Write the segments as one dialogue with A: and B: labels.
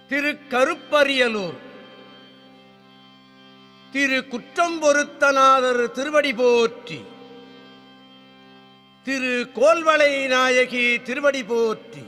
A: திரு கருப்பரியலூர் திரு குற்றம் பொருத்தநாதர் திருவடி போற்றி திரு கோல்வளை நாயகி திருவடி போற்றி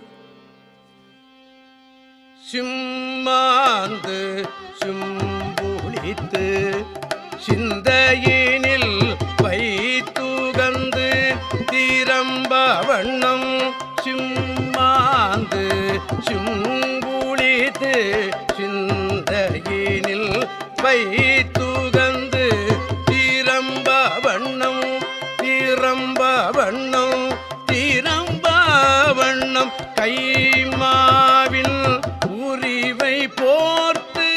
A: சிம்மாந்து சிம்புளித்து சிந்தையினில் வைத்துகந்து தீரம்ப வண்ணம் சிம்மாந்து சிம்புளித்து சிந்தையினில் வைத்துகந்து தீரம்ப வண்ணம் தீரம்ப வண்ணம் தீரம்ப வண்ணம் கைமாவில் உரிவை போர்த்து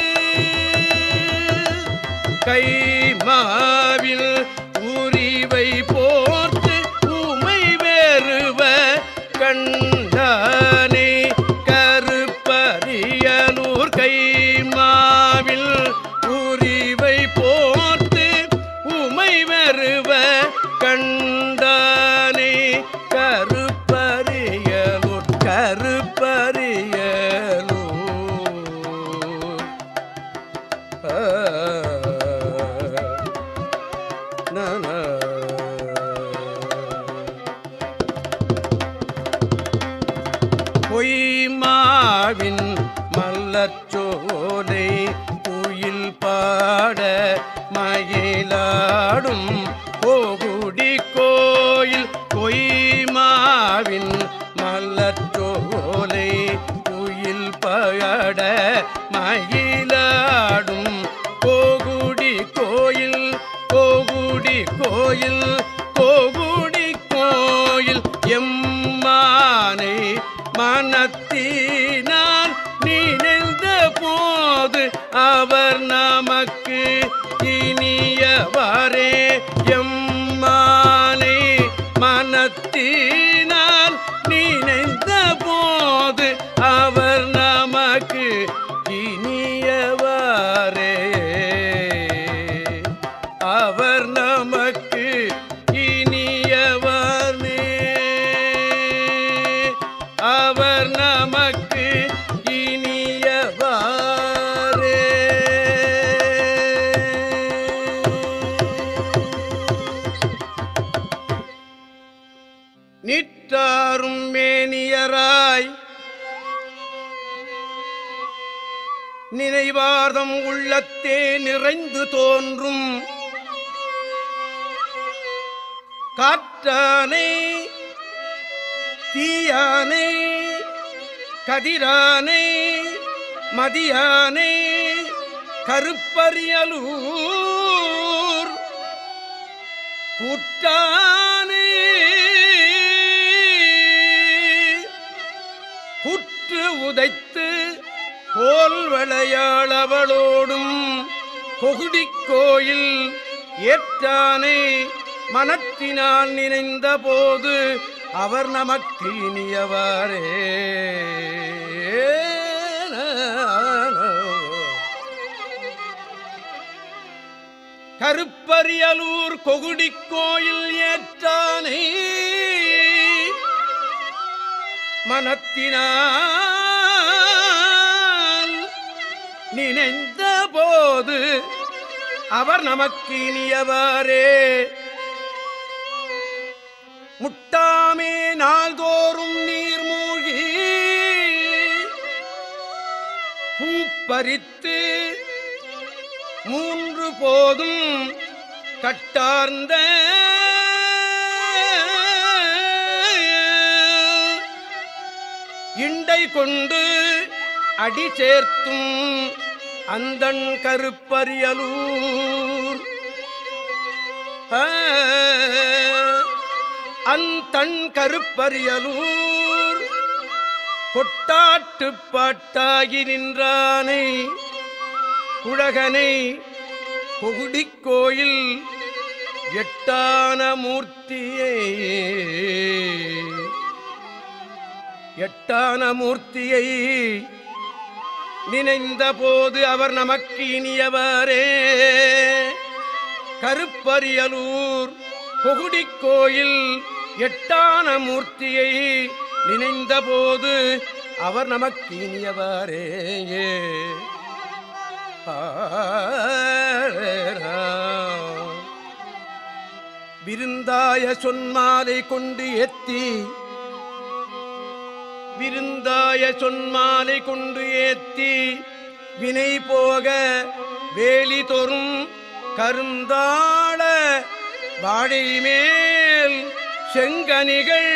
A: கைமாவில் உரிவை போர்த்து உமை வேறுவ கண்டானே கருப்பரியலூர் கைமாவில் உரிவை போர்த்து உமை வருவ கண்டானே கருப்பரியலூர் கருப்பரியலூர் ஆ, நன. பொய்மாவின் மல்லச்சோலை குயில் பாட மயிலாடும் கோகுடி கோயில் பொய்மாவின் மல்லச்சோலை குயில் பாட மயிலாடும் கோகுடி கோயில் கோகுடி கோயில் கோகுடி கோயில் எம்மானை மனத்தினால் நினைந்த போது அவர் நமக்கு இனியவரே எம்மானை மனத்தினால் நினைந்த போது அவர் நமக்கு இனியவரே அவர் நமக்கு இனியவனே அவர் நமக்கு இனியவரே நிற்றாரும் மேனியராய் நினைவார்தம் உள்ளத்தே நிறைந்து தோன்றும் காற்றானை தீயானை கதிரானை மதியானை கருப்பரியலூர் கூட்டானே குற்று உதைத்து கோல் விளையாளவளோடும் கொகுடிக் கோயில் ஏற்றானை மனத்தினால் நினைந்த போது அவர் நமக்கு இனியவரே கருப்பரியலூர் கொகுடிக் கோயில் ஏற்றானை மனத்தினால் நினைந்த போது அவர் நமக்கு இனியவரே முட்டாமே நாள்தோறும் நீர் மூழ்கி பூப்பறித்து மூன்று போதும் கட்டார்ந்த இண்டை கொண்டு அடி சேர்த்தும் அந்தன் கருப்பரியலூர் ஆ, அந்தன் கருப்பரியலூர் கொட்டாட்டு பாட்டாகி நின்றானை குழகனை கொகுடிக் கோயில் எட்டான மூர்த்தியை எட்டான மூர்த்தியை நினைந்த போது அவர் நமக்கு இனியவரே கருப்பரியலூர் கொகுடிக் கோயில் எட்டான மூர்த்தியை நினைந்த போது அவர் நமக்கு இனியவரே விருந்தாய சொன்மாலை கொண்டு ஏத்தி விருந்தாய சொன்மாலை கொண்டு ஏத்தி வினை போக வேலி தொறும் கருந்தாள வாழை மேல் செங்கனிகள்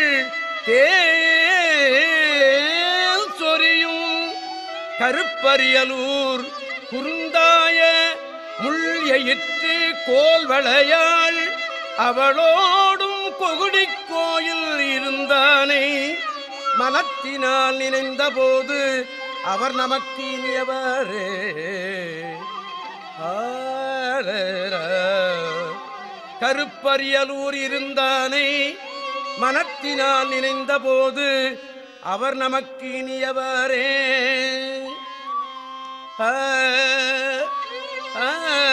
A: தேல் சொரியும் கருப்பரியலூர் குறுந்தாய முள் எயிற்று கோல் வளையாள் அவளோடும் கொகுடி கோயில் இருந்தானே மனத்தினால் நினைந்த போது அவர் நமக்கு இனியவரே ஆரரா. கருப்பரியலூர் இருந்தானே மனத்தினால் நினைந்த போது அவர் நமக்கு இனியவரே ஆ, ஆ,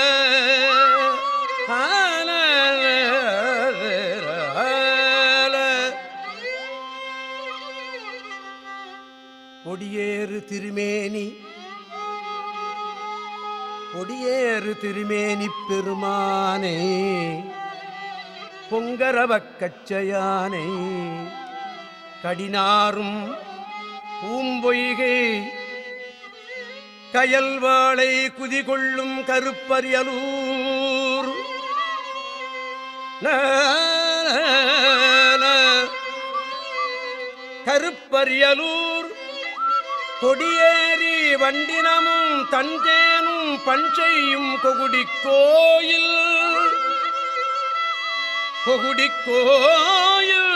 A: ஆனரரரரல. கொடியேறு திருமேனி கொடியேறு திருமேனி பெருமானே பொங்கரவக் கச்சையானை கடினாரும் பூம்பொய்கை கயல்வாளை குதிகொள்ளும் கருப்பரியலூர் நா, நா, கருப்பரியலூர் கொடியேறி வண்டினமும் தஞ்சேனும் பஞ்சையும் கொகுடி கோயில் கொகுடி கோயில்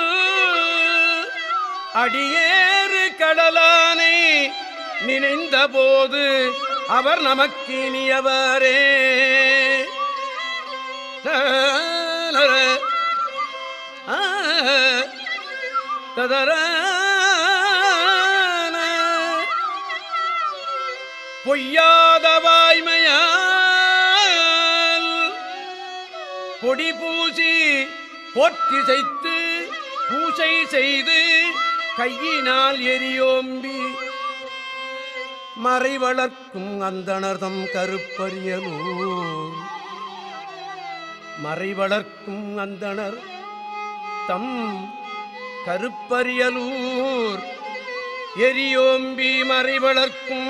A: அடியேறு கடலானை நினைந்த போது அவர் நமக்கு இனியவரே ஆ, ததரான பொய்யாத வாய்மையால் பொடி பூசி போற்றி செய்து பூசை செய்து கையினால் எரியோம்பி மறை வளர்க்கும் அந்தணர்தம் கருப்பரியலூர் மறை வளர்க்கும் அந்தணர் தம் கருப்பரியலூர் எரியோம்பி மறை வளர்க்கும்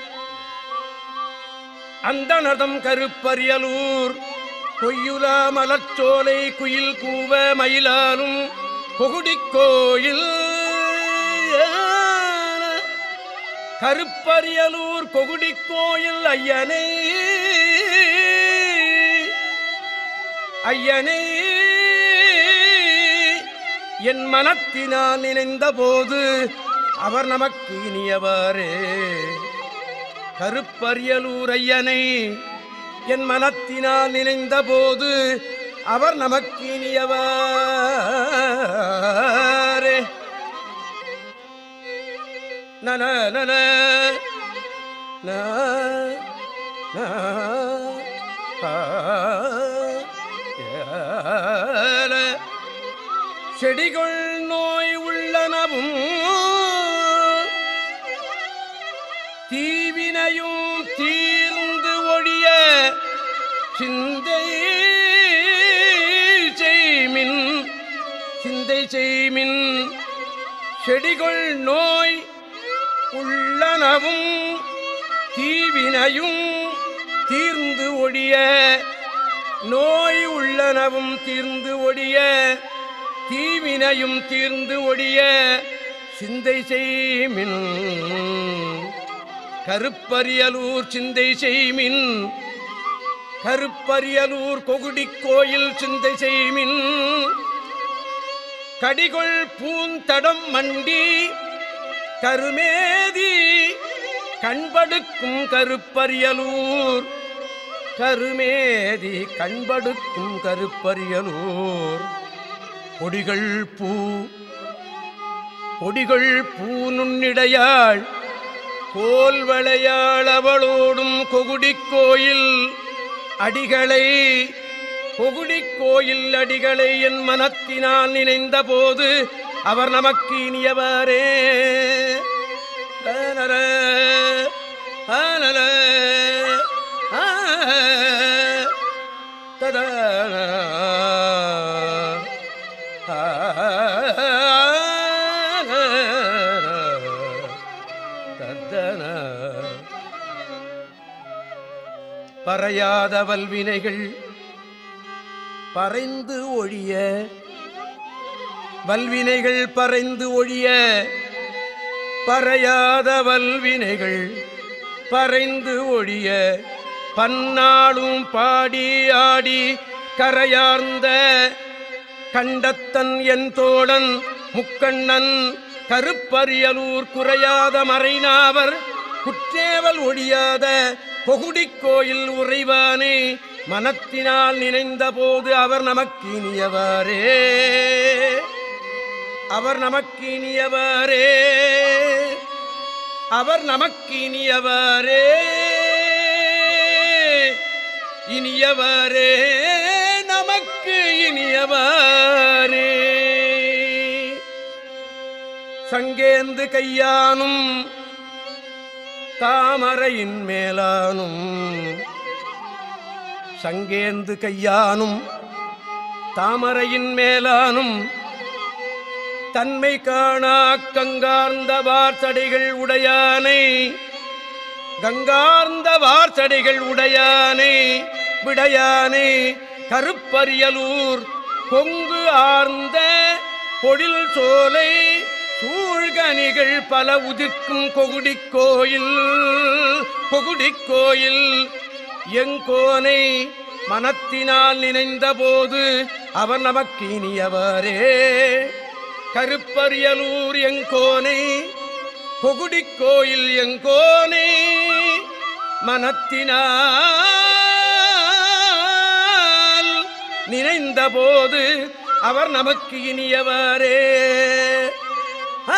A: அந்தணதம் கருப்பரியலூர் கொய்யுலா மலச்சோலை குயில் கூவ மயிலாலும் கொகுடிக் கோயில் கருப்பரியலூர் கொகுடிக் கோயில் ஐயனை ஐயனை என் மனத்தினால் நினைந்த போது அவர் நமக்கு இனியவரே கருப்பரியலூர் ஐயனை என் மனத்தினால் நினைந்த போது அவர் நமக்கு இனியவரே நன நன ந, ந, ஆ, ஏல. செடிகள் நோய் உள்ளனவும் தீவினையும் தீர்ந்து ஒழிய சிந்தை செய்மின் சிந்தை செய்மின் செடிகள் நோய் உள்ளனவும் தீவினையும் தீர்ந்து ஒழிய நோய் உள்ளனவும் தீர்ந்து ஒழிய தீவினையும் தீர்ந்து ஒழிய சிந்தை செய்மின் கருப்பரியலூர் சிந்தை செய்மின் கருப்பரியலூர் கொகுடிக் கோயில் சிந்தை செய்மின் கடிகொள் பூந்தடம் மண்டி கருமேதி கண்படுக்கும் கருப்பரியலூர் கருமேதி கண்படுக்கும் கருப்பரியலூர் கொடிகள் பூ கொடிகள் பூ நுண்ணிடையாள் கோல் வளையாள் அவளோடும் கொகுடிக் கோயில் அடிகளை கொகுடிக் கோயில் அடிகளை என் மனத்தினால் நினைந்த போது அவர் நமக்கு இனியவரே தனர ஆனல ஆ ததன தத்தன பறையாத வல்வினைகள் பறைந்து ஒழிய வல்வினைகள் பறைந்து ஒழிய பறையாத வல்வினைகள் பறைந்து ஒழிய பன்னாளும் பாடி ஆடி கரையார்ந்த கண்டத்தன் என் தோழன் முக்கண்ணன் கருப்பரியலூர் குறையாத மறைநாவர் குற்றேவல் ஒழியாத பொகுடிக் கோயில் உறைவானே மனத்தினால் நினைந்த போது அவர் நமக்கு இனியவாரே அவர் நமக்கு இனியவாரே அவர் நமக்கு இனியவாரே இனியவாரே நமக்கு இனியவாரே சங்கேந்து கையானும் தாமரையின் மேலானும் சங்கேந்து கையானும் தாமரையின் மேலானும் தன்மை காணா கங்கார்ந்த வார்த்தடைகள் உடையானை கங்கார்ந்த வார்த்தடைகள் உடையானை விடையானை கருப்பரியலூர் பொங்கு ஆர்ந்த பொழில் சோலை சூழ்கனிகள் பல உதிர்க்கும் கொகுடிக் கோயில் கொகுடிக் கோயில் எங்கோனை மனத்தினால் நினைந்த போது அவர் நமக்கு இனியவரே கருப்பரியலூர் எங்கோனை கொகுடிக் கோயில் எங்கோனை மனத்தினால் நினைந்த போது அவர் நமக்கு இனியவரே ஆ,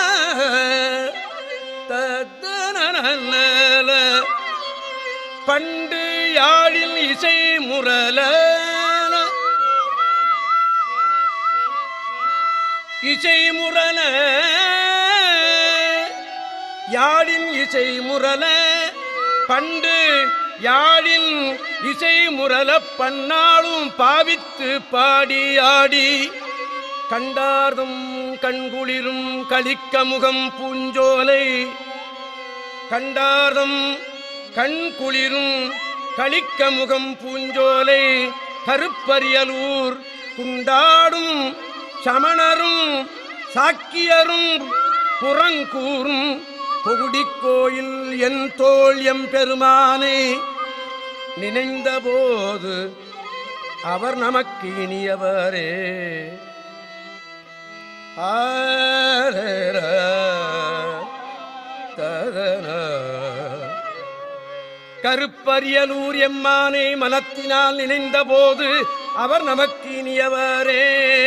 A: தத்தனனல. பண்டு யாழில் இசை முரல இசை முரல யாழின் இசை முரல பண்டு யாழின் இசை முரல பன்னாளும் பாவித்து பாடி ஆடி கண்டார்தும் கண்குளிரும் கலிக்க முகம் பூஞ்சோலை கண்டார்தம் கண் குளிரும் களிக்க முகம் பூஞ்சோலை கருப்பரியலூர் குண்டாடும் சமணரும் சாக்கியரும் புறங்கூறும் கொகுடிக் கோயில் என் தோள் எம் பெருமானை நினைந்தபோது அவர் நமக்கு இனியவரே ஆரர ததன கருப்பரியலூர் எம்மானை மனத்தினால் நினைந்த போது அவர் நமக்கு இனியவரே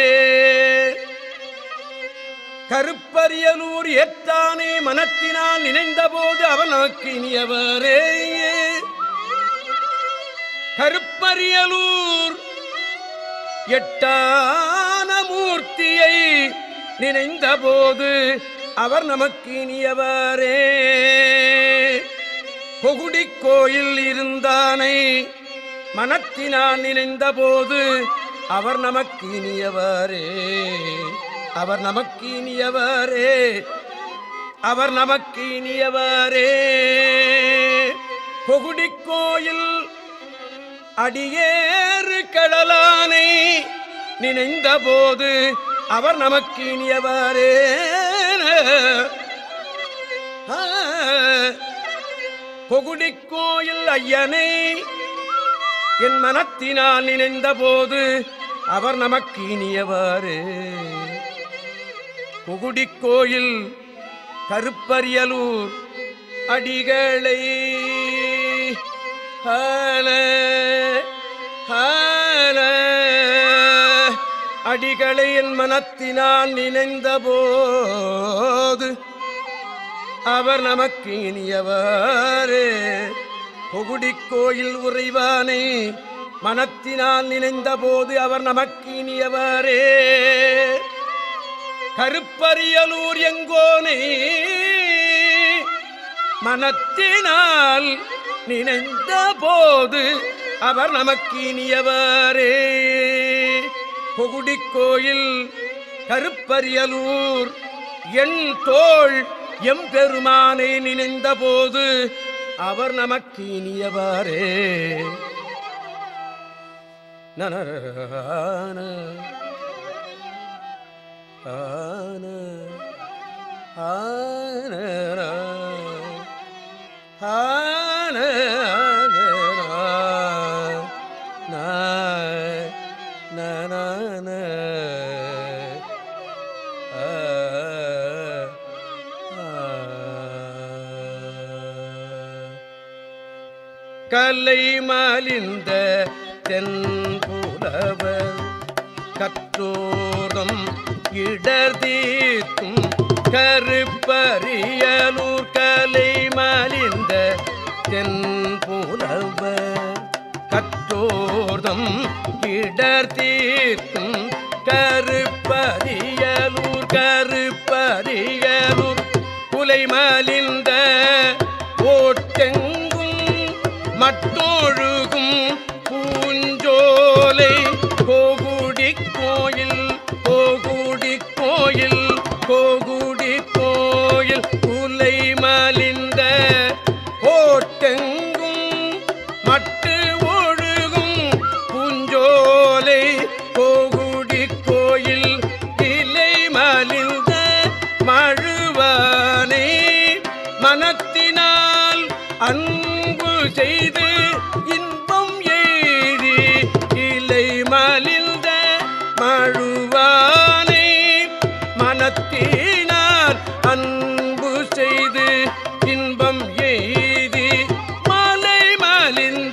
A: கருப்பரியலூர் ஏத்தானே மனத்தினால் நினைந்த போது அவர் நமக்கு இனியவரே கருப்பரியலூர் எட்டான மூர்த்தியை நினைந்த போது அவர் நமக்கு இனியவரே கொகுடிக் கோயில் இருந்தானை மனத்தினால் நினைந்த போது அவர் நமக்கு இனியவரே அவர் நமக்கு இனியவரே அவர் நமக்கு இனியவரே கொகுடிக் கோயில் அடியேறு கடலானை நினைந்த போது அவர் நமக்கு இனியவரே ஆ, பொகுடிக் கோயில் ஐயனை என் மனத்தினால் நினைந்த போது அவர் நமக்கு இனியவாறு புகுடிக் கோயில் கருப்பரியலூர் அடிகளை ஹால, ஹால, அடிகளை என் மனத்தினால் நினைந்த போது அவர் நமக்கு இனியவாறு புகுடிக் கோயில் உறைவானை மனத்தினால் நினைந்த போது அவர் நமக்கு இனியவரே கருப்பரியலூர் எங்கோனை மனத்தினால் நினைந்த போது அவர் நமக்கு இனியவரே பொகுடிக் கோயில் கருப்பரியலூர் என் தோள் எம் பெருமானை நினைந்த போது அவர் நமக்கு இனியவரே நனரான ஆன ஆன ஆன கலை மலிந்த தென்புலவர் கற்றோதம் இடர்தீர்க்கும் கருப்பரியலூர் கலை மலிந்த தென்புலவர் கற்றோதம் இடர்தீர்க்கும் கருப்பரியலூர் கருப்பரியலூர் குலை மலிந்த ஓட்டெங்கும் மட்டொழுகும் பூஞ்சோலை கோகுடி கோயில் கோகுடி கோயில் கோகுடி கோயில் குலை மலிந்த ஓட்டெங்கும் மட்டு ஒழுகும் பூஞ்சோலை கோகுடி கோயில் இலை மலிந்த மழுவானை மனத்தினால் அன்பு செய்து இன்பம் எய்தி இலை மலிந்த மழுவானை மனத்தினால் அன்பு செய்து இன்பம் எய்தி மலை மலிந்த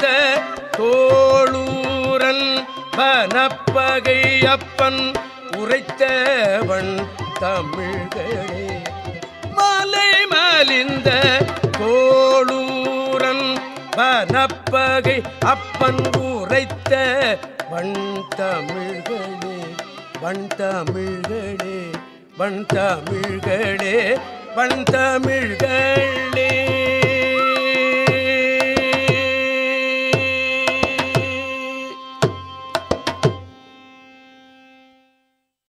A: தோளூரன் பனப்பகை அப்பன் உரைத்தவன் தமிழ்களே மலை மலிந்த தோளூரன் பனப்பகை அப்பன் உரைத்த வண் தமிழ்களே வண் தமிழ்களே வண் தமிழ்களே வண் தமிழ்களே